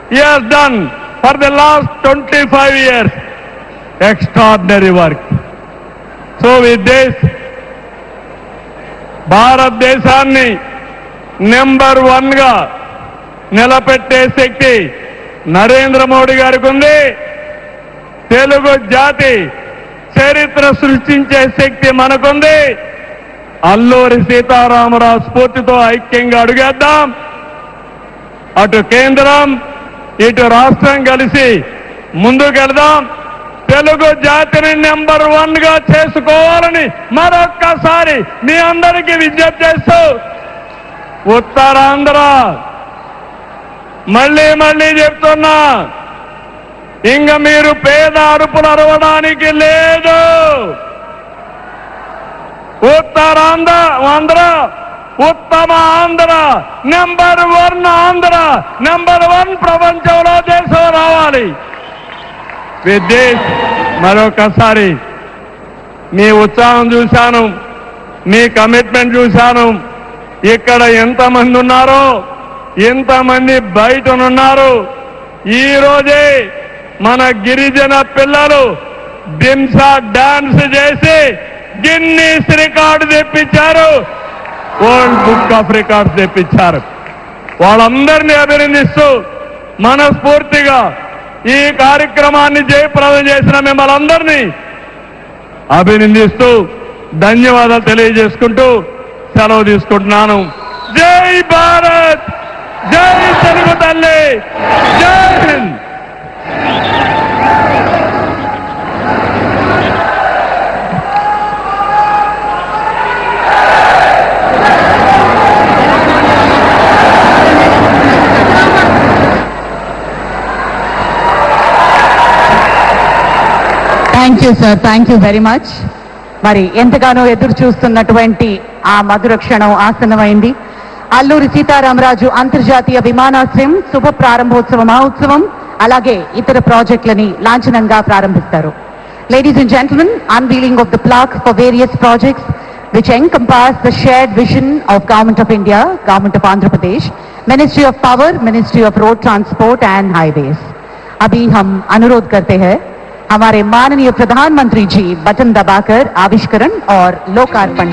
he has done for the last 25 years. Extraordinary work. So with this, భారతదేశాన్ని number one గా నిలబెట్టే శక్తి నరేంద్ర మోడీ గారికి ఉంది తెలుగు జాతి చరిత్ర సృష్టించే శక్తి మనకుంది అల్లూరి సీతారామరావు స్ఫూర్తితో ఐక్యంగా అడుగేద్దాం అటు కేంద్రం ఇటు రాష్ట్రం కలిసి ముందుకెళ్దాం తెలుగు జాతిని నెంబర్ వన్ గా చేసుకోవాలని మరొక్కసారి మీ అందరికీ విజ్ఞప్తి చేస్తూ ఉత్తరాంధ్ర మళ్ళీ మళ్ళీ చెప్తున్నా ఇంక మీరు పేద అరుపులు అరవడానికి లేదు ఉత్తరాంధ్ర ఆంధ్ర ఉత్తమ Andhra number one Andhra number one ప్రపంచంలో దేశం రావాలి విద్యేష్ మరొకసారి మీ ఉత్సాహం చూశాను మీ కమిట్మెంట్ చూశాను ఇక్కడ ఎంతమంది ఉన్నారో ఎంతమంది బయటనున్నారు ఈ రోజే మన గిరిజన పిల్లలు దింసా డాన్స్ చేసి గిన్నీస్ రికార్డు తెప్పించారు వరల్డ్ బుక్ ఆఫ్ రికార్డ్స్ తెప్పించారు వాళ్ళందరినీ అభినందిస్తూ మనస్ఫూర్తిగా ఈ కార్యక్రమాన్ని జయప్రదం చేసిన మిమ్మల్ని అందరినీ అభినందిస్తూ ధన్యవాదాలు తెలియజేసుకుంటూ సెలవు తీసుకుంటున్నాను జై భారత్ జై తెలుగు తల్లి జై హింద్ thank you sir thank you very much మరి ఎంతగానో ఎదురు చూస్తున్నటువంటి ఆ మధుర క్షణం ఆసన్నమైంది అల్లూరి సీతారామరాజు అంతర్జాతీయ విమానాశ్రయం శుభ ప్రారంభోత్సవ మహోత్సవం అలాగే ఇతర ప్రాజెక్టులని లాంఛనంగా ప్రారంభిస్తారు ladies and gentlemen unveiling of the plaque for various projects which encompass the shared vision of Government of India, Government of Andhra Pradesh, Ministry of Power, Ministry of Road Transport and Highways. अभी हम अनुरोध करते हैं हमारे माननीय प्रधानमंत्री जी button दबाकर आविष्करण और लोकार्पण